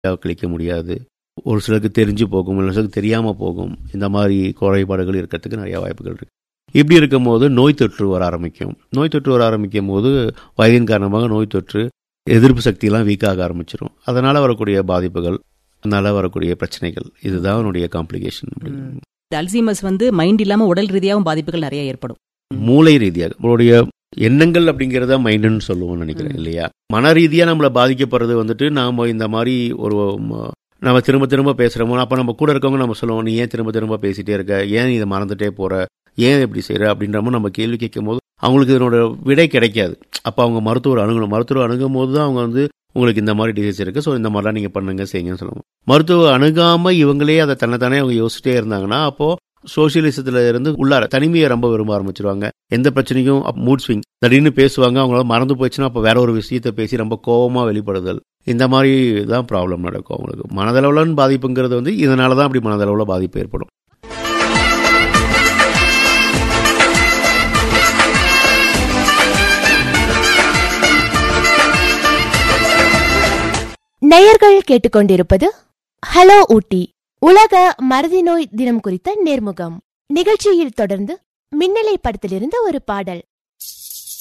கழிக்க முடியாது ஒரு சிலருக்கு தெரிஞ்சு போகும் ஒரு சிலருக்கு தெரியாமல் போகும் இந்த மாதிரி குறைபாடுகள் இருக்கிறதுக்கு நிறைய வாய்ப்புகள் இருக்கு இப்படி இருக்கும்போது நோய் தொற்று வர ஆரம்பிக்கும் நோய் தொற்று வர ஆரம்பிக்கும் போது வயதின் காரணமாக நோய் தொற்று எதிர்ப்பு சக்தியெல்லாம் வீக்காக ஆரம்பிச்சிடும் அதனால் வரக்கூடிய பாதிப்புகள் அதனால் வரக்கூடிய பிரச்சனைகள் இதுதான் அவனுடைய காம்ப்ளிகேஷன் இந்த அல்சீமஸ் வந்து மைண்ட் இல்லாம உடல் ரீதியாகவும் பாதிப்புகள் நிறைய ஏற்படும் மூளை ரீதியாக நம்மளுடைய எண்ணங்கள் அப்படிங்கிறத மைண்டுன்னு சொல்லுவோம்னு நினைக்கிறேன் ம். இல்லையா மன ரீதியாக நம்மளை பாதிக்கப்படுறது வந்துட்டு நாம இந்த மாதிரி ஒரு ம, நம்ம திரும்ப திரும்ப பேசுகிறோமோ அப்போ நம்ம கூட இருக்கவங்க நம்ம சொல்லுவோம் நீ ஏன் திரும்ப திரும்ப பேசிட்டே இருக்க ஏன் இதை மறந்துட்டே போற ஏன் இப்படி செய்யற அப்படின்றமோ நம்ம கேள்வி கேட்கும் போது அவங்களுக்கு இதனோட விடை கிடைக்காது அப்போ அவங்க மருத்துவர் அணுகணும் மருத்துவர் அணுகும் போது தான் அவங்க வந்து உங்களுக்கு இந்த மாதிரி டிசீஸ் இருக்கு ஸோ இந்த மாதிரிலாம் நீங்கள் பண்ணுங்க செய்யுங்கன்னு சொல்லுவோம் மருத்துவர் அணுகாம இவங்களே அதை தன்னைத்தானே அவங்க யோசிச்சிட்டே இருந்தாங்கன்னா அப்போ சோசியலிசத்துல இருந்து உள்ளார தனிமையை ரொம்ப விரும்ப ஆரம்பிச்சிருவாங்க எந்த பிரச்சனையும் மூட் ஸ்விங் திடீர்னு பேசுவாங்க அவங்களால மறந்து போயிடுச்சுன்னா அப்போ வேற ஒரு விஷயத்தை பேசி ரொம்ப கோவமா வெளிப்படுதல் இந்த மாதிரி தான் ப்ராப்ளம் நடக்கும் அவங்களுக்கு மனதளவுலன்னு பாதிப்புங்கிறது வந்து இதனால தான் அப்படி மனதளவுல பாதிப்பு ஏற்படும் நேயர்கள் கேட்டுக்கொண்டிருப்பது ஹலோ ஊட்டி உலக மறதி நோய் தினம் குறித்த நேர்முகம் நிகழ்ச்சியில் தொடர்ந்து மின்னலை படத்திலிருந்து ஒரு பாடல்